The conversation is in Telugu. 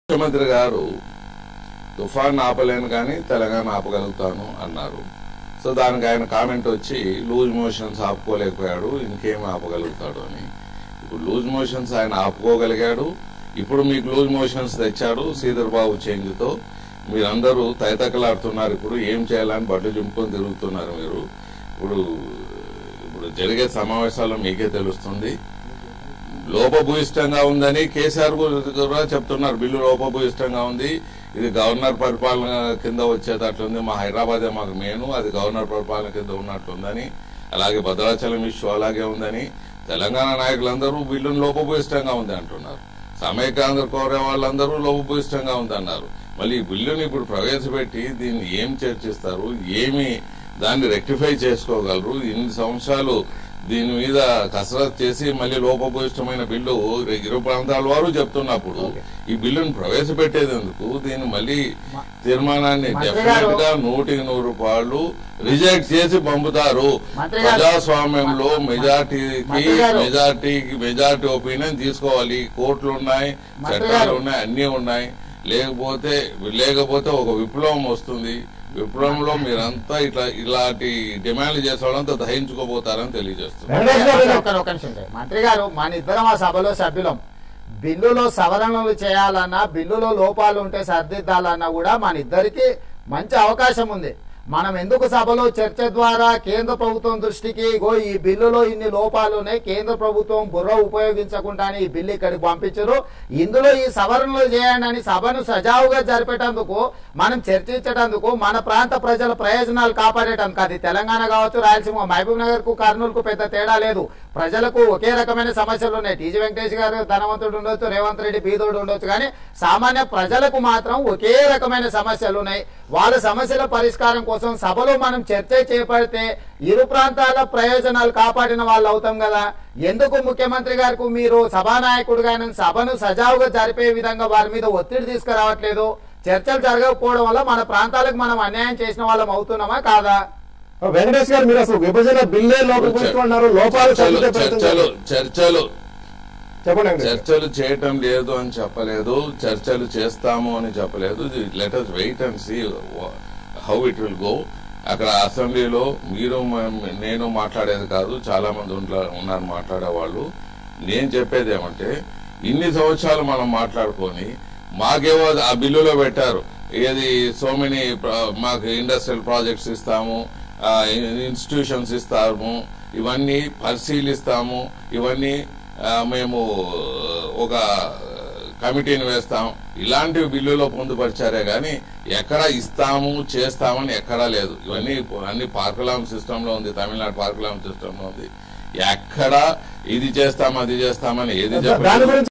ముఖ్యమంత్రి గారు తుఫాన్ ఆపలేను కానీ తెలంగాణ ఆపగలుగుతాను అన్నారు సో దానికి ఆయన కామెంట్ వచ్చి లూజ్ మోషన్స్ ఆపుకోలేకపోయాడు ఇంకేం ఆపగలుగుతాడు అని ఇప్పుడు లూజ్ మోషన్స్ ఆయన ఆపుకోగలిగాడు ఇప్పుడు మీకు లూజ్ మోషన్స్ తెచ్చాడు శ్రీధర్ బాబు చేంజ్తో మీరందరూ తైతక్కలాడుతున్నారు ఇప్పుడు ఏం చేయాలని బట్టలు చింపుకొని తిరుగుతున్నారు మీరు ఇప్పుడు ఇప్పుడు జరిగే సమావేశాల్లో మీకే తెలుస్తుంది లోపభూయిష్టంగా ఉందని కేసీఆర్ కూడా చెప్తున్నారు బిల్లు లోపభూయిష్టంగా ఉంది ఇది గవర్నర్ పరిపాలన కింద వచ్చేటట్లుంది మా హైదరాబాదే మాకు మేను అది గవర్నర్ పరిపాలన కింద ఉన్నట్లుందని అలాగే భద్రాచలం ఇష్యూ అలాగే ఉందని తెలంగాణ నాయకులందరూ బిల్లును లోపభూయిష్టంగా ఉంది అంటున్నారు సమైక్యాంధ్ర కోరే వాళ్ళందరూ లోపభూయిష్టంగా ఉంది అన్నారు మళ్ళీ ఈ బిల్లుని ఇప్పుడు ప్రవేశపెట్టి దీన్ని ఏం చర్చిస్తారు ఏమి దాన్ని రెక్టిఫై చేసుకోగలరు ఇన్ని సంవత్సరాలు దీని మీద కసరత్ చేసి మళ్ళీ లోపభూయిష్టమైన బిల్లు ఇరు ప్రాంతాల వారు చెప్తున్నప్పుడు ఈ బిల్లును ప్రవేశపెట్టేది ఎందుకు దీన్ని మళ్ళీ తీర్మానాన్ని మంత్రి డెఫినెట్ గారు- గా నూటికి నూరు రూపాయలు రిజెక్ట్ చేసి పంపుతారు మంత్రి గారు- ప్రజాస్వామ్యంలో మెజార్టీకి మంత్రి గారు- మెజార్టీకి మెజార్టీ ఒపీనియన్ తీసుకోవాలి కోర్టులు ఉన్నాయి మంత్రి చట్టాలు గారు- ఉన్నాయి అన్ని ఉన్నాయి లేకపోతే లేకపోతే ఒక విప్లవం వస్తుంది విప్లవంలో మీరంతా ఇట్లా ఇలాంటి డిమాండ్లు చేసే వాళ్ళంతా దహించుకోబోతారని తెలియజేస్తున్నారు వెంకటేష్ గారు ఒక- ఒక- ఒక నిమిషం సార్. మంత్రి గారు మన ఇద్దరం ఆ సభలో సభ్యులం బిల్లులో సవరణలు చేయాలన్నా బిల్లులో లోపాలు ఉంటే సర్దిద్దాలన్నా కూడా మన ఇద్దరికి మంచి అవకాశం ఉంది మనం ఎందుకు సభలో చర్చ ద్వారా కేంద్ర ప్రభుత్వం దృష్టికి ఇగో ఈ బిల్లులో ఇన్ని లోపాలు ఉన్నాయి కేంద్ర ప్రభుత్వం బుర్ర ఉపయోగించకుండానే ఈ బిల్లు ఇక్కడికి పంపించరు ఇందులో ఈ సవరణలు చేయండి అని సభను సజావుగా జరిపేటందుకు మనం చర్చించేటందుకు మన ప్రాంత ప్రజల ప్రయోజనాలు కాపాడేటందుకు అది తెలంగాణ కావచ్చు రాయలసీమ మహబూబ్ నగర్ కు కర్నూలు కు పెద్ద తేడా లేదు ప్రజలకు ఒకే రకమైన సమస్యలు ఉన్నాయి టీజీ వెంకటేష్ గారు ధనవంతుడు ఉండొచ్చు రేవంత్ రెడ్డి బీదోడు ఉండొచ్చు కానీ సామాన్య ప్రజలకు మాత్రం ఒకే రకమైన సమస్యలు ఉన్నాయి వాళ్ళ సమస్యల పరిష్కారం కోసం సభలో మనం చర్చ చేపడితే ఇరు ప్రాంతాల ప్రయోజనాలు కాపాడిన వాళ్ళు అవుతాం కదా ఎందుకు ముఖ్యమంత్రి గారికి మీరు సభానాయకుడుగా సభను సజావుగా జరిపే విధంగా వారి మీద ఒత్తిడి తీసుకురావట్లేదు చర్చలు జరగకపోవడం వల్ల మన ప్రాంతాలకు మనం అన్యాయం చేసిన వాళ్ళం అవుతున్నామా కాదా వెంకటేష్ గారు మీరు అసలు విభజన బిల్లే లోపడుతున్నారు లోపాలు చర్చలు సరిదిద్దే ప్రయత్నం చర్చలు చేస్తున్నారు. చర్చలు చెప్పండి వెంకటేష్ గారు. చర్చలు చేయటం లేదు అని చెప్పలేదు చర్చలు చేస్తాము అని చెప్పలేదు let us wait and see how it will go అక్కడ అసెంబ్లీలో మీరు మ- నేను మాట్లాడేది కాదు చాలా మంది ఉంట్ల- ఉన్నారు మాట్లాడే వాళ్ళు నేను చెప్పేది ఏమంటే ఇన్ని సంవత్సరాలు మనం మాట్లాడుకొని మాకేవో ఆ బిల్లులో పెట్టారు ఏది సో మెనీ మాకు ఇండస్ట్రియల్ ప్రాజెక్ట్స్ ఇస్తాము ఇన్స్టిట్యూషన్స్ ఇస్తాము ఇవన్నీ పరిశీలిస్తాము ఇవన్నీ ఆ, మేము ఒక కమిటీని వేస్తాం ఇలాంటివి బిల్లులో పొందుపరిచారే గాని ఎక్కడ ఇస్తాము చేస్తామని ఎక్కడా లేదు ఇవన్నీ అన్ని పార్కులాం సిస్టమ్ లో ఉంది తమిళనాడు పార్కులాం సిస్టమ్ లో ఉంది ఎక్కడ ఇది చేస్తాం అది చేస్తామని ఏది దాని చెప్పలేదు గురించి